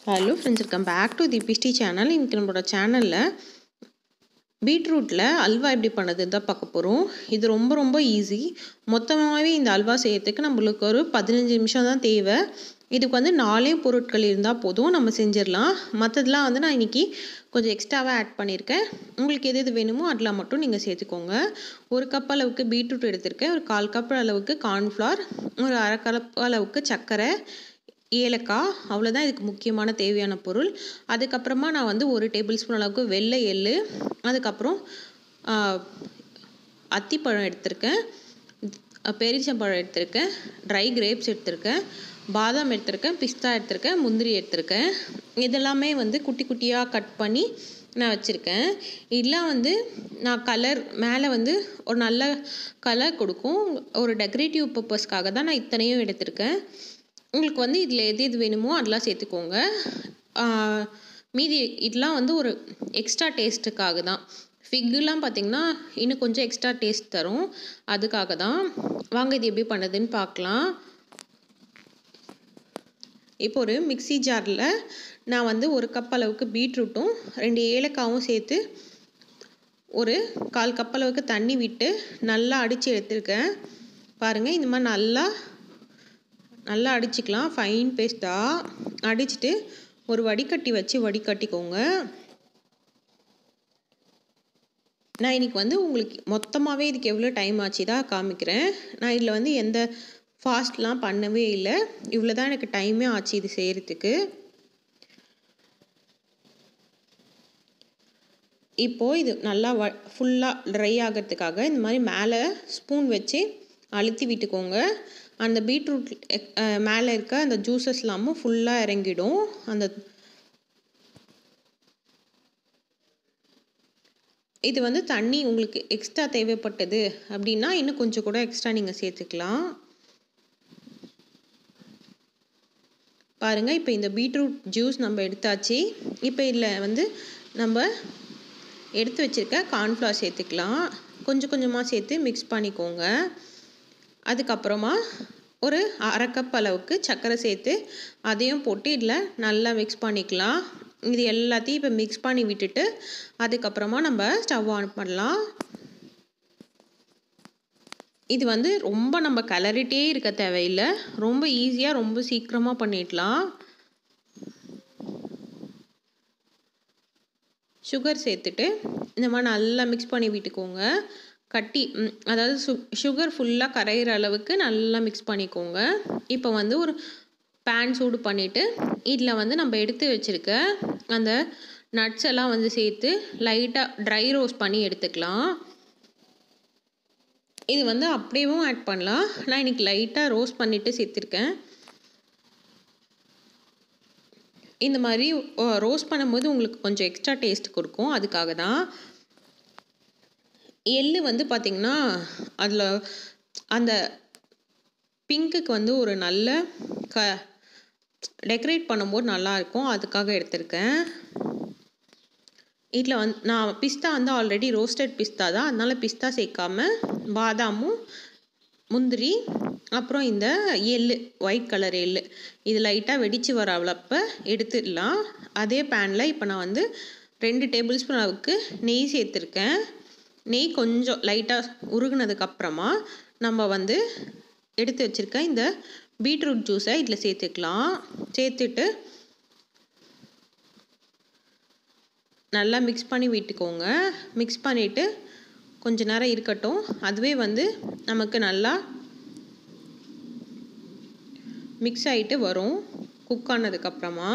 hello friends welcome back to the பிஸ்டி channel இன்றைக்கி நம்மளோட சேனலில் பீட்ரூட்டில் அல்வா எப்படி பண்ணுறதுன்னு தான் பார்க்க போகிறோம் இது ரொம்ப ரொம்ப ஈஸி மொத்தமாகவே இந்த அல்வா செய்யறதுக்கு நம்மளுக்கு ஒரு பதினஞ்சு நிமிஷம் தான் தேவை இதுக்கு வந்து நாலே பொருட்கள் இருந்தால் போதும் நம்ம செஞ்சிடலாம் மற்றதெல்லாம் வந்து நான் இன்றைக்கி கொஞ்சம் எக்ஸ்ட்ராவாக ஆட் பண்ணியிருக்கேன் உங்களுக்கு எது எது வேணுமோ அதில் மட்டும் நீங்கள் சேர்த்துக்கோங்க ஒரு கப் அளவுக்கு பீட்ரூட் எடுத்திருக்கேன் ஒரு கால் கப் அளவுக்கு கார்ன்ஃப்ளவர் ஒரு அரை கப் அளவுக்கு சர்க்கரை ஏலக்காய் அவ்வளோதான் இதுக்கு முக்கியமான தேவையான பொருள் அதுக்கப்புறமா நான் வந்து ஒரு டேபிள் ஸ்பூன் அளவுக்கு வெள்ளை எள்ளு அதுக்கப்புறம் அத்திப்பழம் எடுத்திருக்கேன் பெரிச்சம்பழம் எடுத்திருக்கேன் ட்ரை கிரேப்ஸ் எடுத்திருக்கேன் பாதாம் எடுத்திருக்கேன் பிஸ்தா எடுத்திருக்கேன் முந்திரி எடுத்திருக்கேன் இதெல்லாமே வந்து குட்டி குட்டியாக கட் பண்ணி நான் வச்சுருக்கேன் இதெல்லாம் வந்து நான் கலர் மேலே வந்து ஒரு நல்ல கலர் கொடுக்கும் ஒரு டெக்கரேட்டிவ் பர்பஸ்க்காக தான் நான் இத்தனையும் எடுத்திருக்கேன் உங்களுக்கு வந்து இதில் எது எது வேணுமோ அதெல்லாம் சேர்த்துக்கோங்க மீதி இதெல்லாம் வந்து ஒரு எக்ஸ்ட்ரா டேஸ்ட்டுக்காக தான் ஃபிக்குலாம் பார்த்திங்கன்னா இன்னும் கொஞ்சம் எக்ஸ்ட்ரா டேஸ்ட் தரும் அதுக்காக தான் வாங்க இது எப்படி பண்ணுறதுன்னு பார்க்கலாம் இப்போ ஒரு மிக்சி ஜாரில் நான் வந்து ஒரு கப் அளவுக்கு பீட்ரூட்டும் ரெண்டு ஏலக்காவும் சேர்த்து ஒரு கால் கப் அளவுக்கு தண்ணி விட்டு நல்லா அடித்து எடுத்துருக்கேன் பாருங்கள் இந்த மாதிரி நல்லா நல்லா அடிச்சுக்கலாம் ஃபைன் பேஸ்ட்டாக அடிச்சுட்டு ஒரு வடிகட்டி வச்சு வடிகட்டிக்கோங்க நான் இன்றைக்கி வந்து உங்களுக்கு மொத்தமாகவே இதுக்கு எவ்வளோ டைம் ஆச்சு தான் காமிக்கிறேன் நான் இதில் வந்து எந்த ஃபாஸ்ட்லாம் பண்ணவே இல்லை இவ்வளோ தான் எனக்கு டைமே ஆச்சு இது செய்கிறதுக்கு இப்போது இது நல்லா வ ஃபுல்லாக ட்ரை ஆகிறதுக்காக இந்த மாதிரி மேலே ஸ்பூன் வச்சு அழுத்தி விட்டுக்கோங்க அந்த பீட்ரூட் மேலே இருக்க அந்த ஜூஸஸ் இல்லாமல் ஃபுல்லாக இறங்கிடும் அந்த இது வந்து தண்ணி உங்களுக்கு எக்ஸ்ட்ரா தேவைப்பட்டது அப்படின்னா இன்னும் கொஞ்சம் கூட எக்ஸ்ட்ரா நீங்கள் சேர்த்துக்கலாம் பாருங்கள் இப்போ இந்த பீட்ரூட் ஜூஸ் நம்ம எடுத்தாச்சு இப்போ இதில் வந்து நம்ம எடுத்து வச்சுருக்க கார்ன்ஃப்ளவர் சேர்த்துக்கலாம் கொஞ்சம் கொஞ்சமாக சேர்த்து மிக்ஸ் பண்ணிக்கோங்க அதுக்கப்புறமா ஒரு அரை கப் அளவுக்கு சர்க்கரை சேர்த்து அதையும் போட்டு இதில் நல்லா மிக்ஸ் பண்ணிக்கலாம் இது எல்லாத்தையும் இப்போ மிக்ஸ் பண்ணி விட்டுட்டு அதுக்கப்புறமா நம்ம ஸ்டவ் ஆன் பண்ணலாம் இது வந்து ரொம்ப நம்ம கலரிட்டே இருக்க தேவையில்லை ரொம்ப ஈஸியாக ரொம்ப சீக்கிரமாக பண்ணிடலாம் சுகர் சேர்த்துட்டு இந்த மாதிரி நல்லா மிக்ஸ் பண்ணி விட்டுக்கோங்க கட்டி அதாவது சு சுகர் ஃபுல்லாக கரையிற அளவுக்கு நல்லா மிக்ஸ் பண்ணிக்கோங்க இப்போ வந்து ஒரு பேன் சூடு பண்ணிவிட்டு இதில் வந்து நம்ம எடுத்து வச்சுருக்க அந்த நட்ஸ் எல்லாம் வந்து சேர்த்து லைட்டாக ட்ரை ரோஸ்ட் பண்ணி எடுத்துக்கலாம் இது வந்து அப்படியேவும் ஆட் பண்ணலாம் நான் இன்றைக்கி லைட்டாக ரோஸ்ட் பண்ணிவிட்டு சேர்த்துருக்கேன் இந்த மாதிரி ரோஸ்ட் பண்ணும்போது உங்களுக்கு கொஞ்சம் எக்ஸ்ட்ரா டேஸ்ட் கொடுக்கும் அதுக்காக தான் எள்ளு வந்து பார்த்திங்கன்னா அதில் அந்த பிங்க்குக்கு வந்து ஒரு நல்ல க டெக்கரேட் பண்ணும்போது நல்லாயிருக்கும் அதுக்காக எடுத்திருக்கேன் இதில் வந்து நான் பிஸ்தா வந்து ஆல்ரெடி ரோஸ்டட் பிஸ்தா தான் அதனால் பிஸ்தா சேர்க்காம பாதாமும் முந்திரி அப்புறம் இந்த எள்ளு ஒயிட் கலர் எள்ளு இது லைட்டாக வெடித்து வர அவ்வளப்போ எடுத்துடலாம் அதே பேனில் இப்போ நான் வந்து ரெண்டு டேபிள் ஸ்பூன் அளவுக்கு நெய் சேர்த்துருக்கேன் நெய் கொஞ்சம் லைட்டாக உருகுனதுக்கப்புறமா நம்ம வந்து எடுத்து வச்சுருக்க இந்த பீட்ரூட் ஜூஸை இதில் சேர்த்துக்கலாம் சேர்த்துட்டு நல்லா மிக்ஸ் பண்ணி விட்டுக்கோங்க மிக்ஸ் பண்ணிவிட்டு கொஞ்ச நேரம் இருக்கட்டும் அதுவே வந்து நமக்கு நல்லா மிக்ஸ் ஆகிட்டு வரும் குக் ஆனதுக்கப்புறமா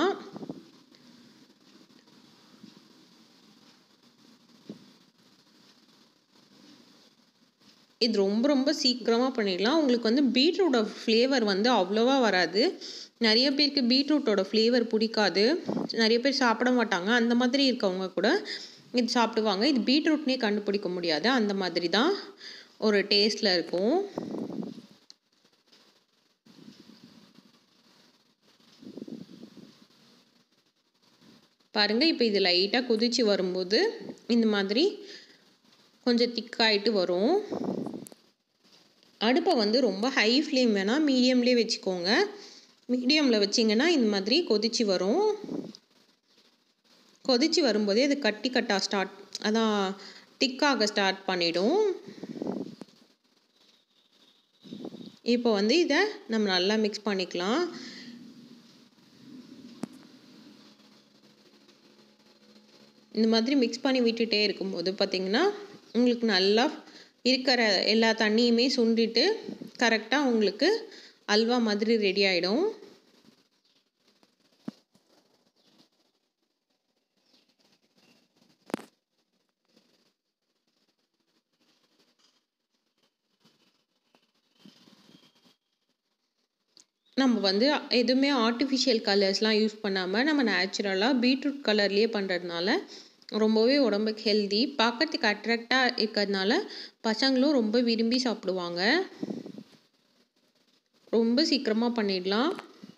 இது ரொம்ப ரொம்ப சீக்கிரமாக பண்ணிடலாம் உங்களுக்கு வந்து பீட்ரூட்டோட ஃப்ளேவர் வந்து அவ்வளோவா வராது நிறைய பேருக்கு பீட்ரூட்டோட ஃப்ளேவர் பிடிக்காது நிறைய பேர் சாப்பிட மாட்டாங்க அந்த மாதிரி இருக்கவங்க கூட இது சாப்பிடுவாங்க இது பீட்ரூட்னே கண்டுபிடிக்க முடியாது அந்த மாதிரி தான் ஒரு டேஸ்ட்டில் இருக்கும் பாருங்கள் இப்போ இது லைட்டாக கொதித்து வரும்போது இந்த மாதிரி கொஞ்சம் திக்காயிட்டு வரும் அடுப்பை வந்து ரொம்ப ஹை ஃப்ளேம் வேணால் மீடியம்லேயே வச்சுக்கோங்க மீடியமில் வச்சிங்கன்னா இந்த மாதிரி கொதித்து வரும் கொதித்து வரும்போதே அது கட்டி கட்டாக ஸ்டார்ட் அதான் திக்காக ஸ்டார்ட் பண்ணிடும் இப்போ வந்து இதை நம்ம நல்லா மிக்ஸ் பண்ணிக்கலாம் இந்த மாதிரி மிக்ஸ் பண்ணி விட்டுட்டே இருக்கும்போது பார்த்திங்கன்னா உங்களுக்கு நல்லா இருக்கிற எல்லா தண்ணியுமே சுண்டிட்டு கரெக்டாக உங்களுக்கு அல்வா மாதிரி ரெடி ஆகிடும் நம்ம வந்து எதுவுமே ஆர்டிஃபிஷியல் கலர்ஸ்லாம் யூஸ் பண்ணாமல் நம்ம நேச்சுரலாக பீட்ரூட் கலர்லேயே பண்ணுறதுனால ரொம்பவே உடம்புக்கு ஹெல்தி பார்க்கறதுக்கு அட்ராக்டாக இருக்கிறதுனால பசங்களும் ரொம்ப விரும்பி சாப்பிடுவாங்க ரொம்ப சீக்கிரமாக பண்ணிடலாம்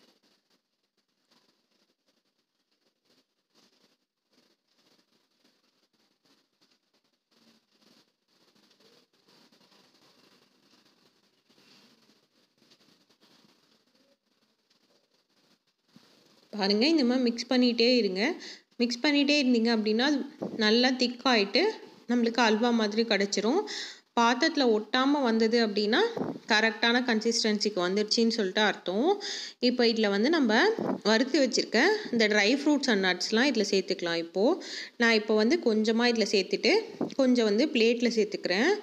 பாருங்கள் இந்த மாதிரி மிக்ஸ் பண்ணிகிட்டே இருங்க மிக்ஸ் பண்ணிகிட்டே இருந்தீங்க அப்படின்னா அது நல்லா திக்காயிட்டு நம்மளுக்கு அல்வா மாதிரி கிடச்சிரும் பாத்திரத்தில் ஒட்டாமல் வந்தது அப்படின்னா கரெக்டான கன்சிஸ்டன்சிக்கு வந்துடுச்சின்னு சொல்லிட்டு அர்த்தம் இப்போ இதில் வந்து நம்ம வறுத்து வச்சுருக்க இந்த ட்ரை ஃப்ரூட்ஸ் அண்ட் நட்ஸ்லாம் இதில் சேர்த்துக்கலாம் இப்போது நான் இப்போ வந்து கொஞ்சமாக இதில் சேர்த்துட்டு கொஞ்சம் வந்து பிளேட்டில் சேர்த்துக்கிறேன்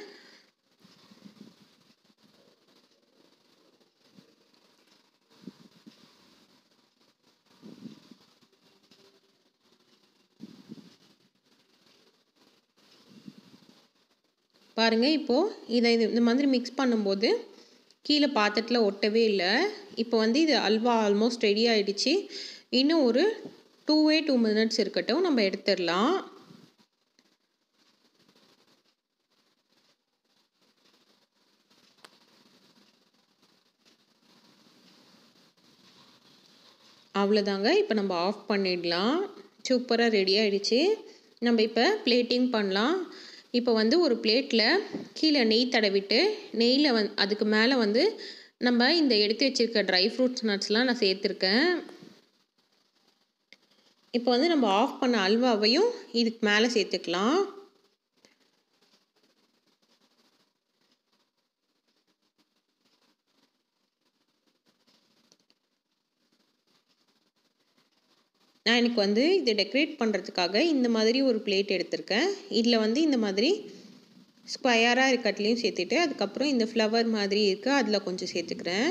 பாருங்கள் இப்போது இதை இது இந்த மாதிரி மிக்ஸ் பண்ணும்போது கீழே பாத்திரத்தில் ஒட்டவே இல்லை இப்போ வந்து இது அல்வா ஆல்மோஸ்ட் ரெடி ஆகிடுச்சு இன்னும் ஒரு டூவே டூ மினிட்ஸ் இருக்கட்டும் நம்ம எடுத்துடலாம் அவ்வளோதாங்க இப்போ நம்ம ஆஃப் பண்ணிடலாம் சூப்பராக ரெடி ஆகிடுச்சு நம்ம இப்போ பிளேட்டிங் பண்ணலாம் இப்போ வந்து ஒரு பிளேட்டில் கீழே நெய் தடவிட்டு நெய்யில் வந் அதுக்கு மேலே வந்து நம்ம இந்த எடுத்து வச்சுருக்க ட்ரை ஃப்ரூட்ஸ் நட்ஸ்லாம் நான் சேர்த்துருக்கேன் இப்போ வந்து நம்ம ஆஃப் பண்ண அல்வாவையும் இதுக்கு மேலே சேர்த்துக்கலாம் நான் எனக்கு வந்து இதை டெக்கரேட் பண்ணுறதுக்காக இந்த மாதிரி ஒரு பிளேட் எடுத்திருக்கேன் இதில் வந்து இந்த மாதிரி ஸ்கொயராக இருக்கட்லையும் சேர்த்துட்டு அதுக்கப்புறம் இந்த ஃப்ளவர் மாதிரி இருக்குது அதில் கொஞ்சம் சேர்த்துக்கிறேன்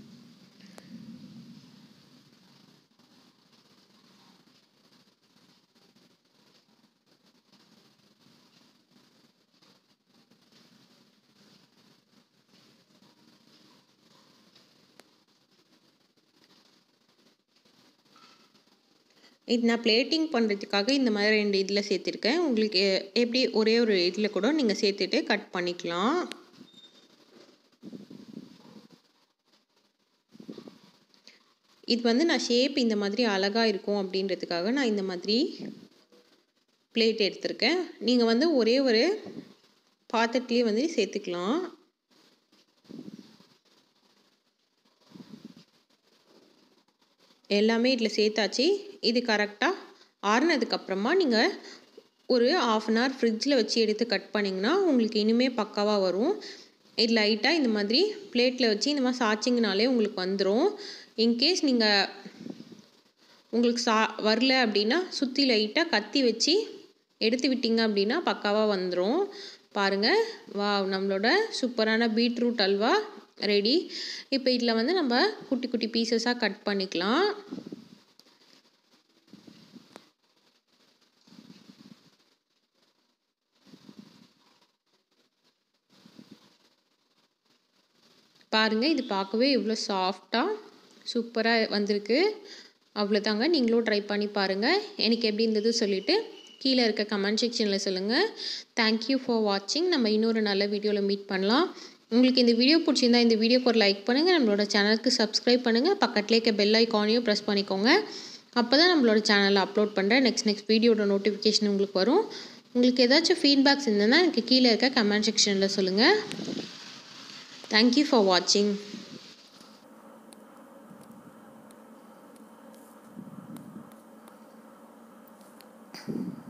இது நான் பிளேட்டிங் பண்ணுறதுக்காக இந்த மாதிரி ரெண்டு இதில் சேர்த்துருக்கேன் உங்களுக்கு எப்படி ஒரே ஒரு இதில் கூட நீங்கள் சேர்த்துட்டு கட் பண்ணிக்கலாம் இது வந்து நான் ஷேப் இந்த மாதிரி அழகாக இருக்கும் அப்படின்றதுக்காக நான் இந்த மாதிரி பிளேட் எடுத்திருக்கேன் நீங்கள் வந்து ஒரே ஒரு பாத்திரத்துலேயே வந்து சேர்த்துக்கலாம் எல்லாமே இதில் சேர்த்தாச்சு இது கரெக்டாக ஆறுனதுக்கப்புறமா நீங்கள் ஒரு ஆஃப் அன் ஹவர் ஃப்ரிட்ஜில் வச்சு எடுத்து கட் பண்ணிங்கன்னா உங்களுக்கு இனிமே பக்காவாக வரும் இது லைட்டாக இந்த மாதிரி பிளேட்டில் வச்சு இந்த மாதிரி சாய்ச்சிங்கனாலே உங்களுக்கு வந்துடும் இன்கேஸ் நீங்கள் உங்களுக்கு சா வரல அப்படின்னா சுற்றி லைட்டாக கத்தி வச்சு எடுத்து விட்டீங்க அப்படின்னா பக்காவாக வந்துடும் பாருங்கள் வா நம்மளோட சூப்பரான பீட்ரூட் அல்வா ரெடி இப்போ இதில் வந்து நம்ம குட்டி குட்டி பீசஸாக கட் பண்ணிக்கலாம் பாருங்கள் இது பார்க்கவே இவ்வளோ சாஃப்டாக சூப்பராக வந்திருக்கு அவ்வளோதாங்க நீங்களும் ட்ரை பண்ணி பாருங்கள் எனக்கு எப்படி இருந்தது சொல்லிவிட்டு கீழே இருக்க கமெண்ட் செக்ஷனில் சொல்லுங்கள் தேங்க்யூ ஃபார் வாட்சிங் நம்ம இன்னொரு நல்ல வீடியோவில் மீட் பண்ணலாம் உங்களுக்கு இந்த வீடியோ பிடிச்சிருந்தா இந்த வீடியோக்கு ஒரு லைக் பண்ணுங்கள் நம்மளோட சேனலுக்கு சப்ஸ்கிரைப் பண்ணுங்கள் பக்கத்துலேயே இருக்க பெல் ஐக்கானையும் ப்ரெஸ் பண்ணிக்கோங்க அப்போ தான் நம்மளோட சேனலில் அப்லோட் பண்ணுற நெக்ஸ்ட் நெக்ஸ்ட் வீடியோட நோட்டிஃபிகேஷன் உங்களுக்கு வரும் உங்களுக்கு ஏதாச்சும் ஃபீட்பேக்ஸ் இருந்ததுன்னா எனக்கு கீழே இருக்க கமெண்ட் செக்ஷனில் சொல்லுங்கள் தேங்க்யூ ஃபார் வாட்சிங் தேங்க்யூ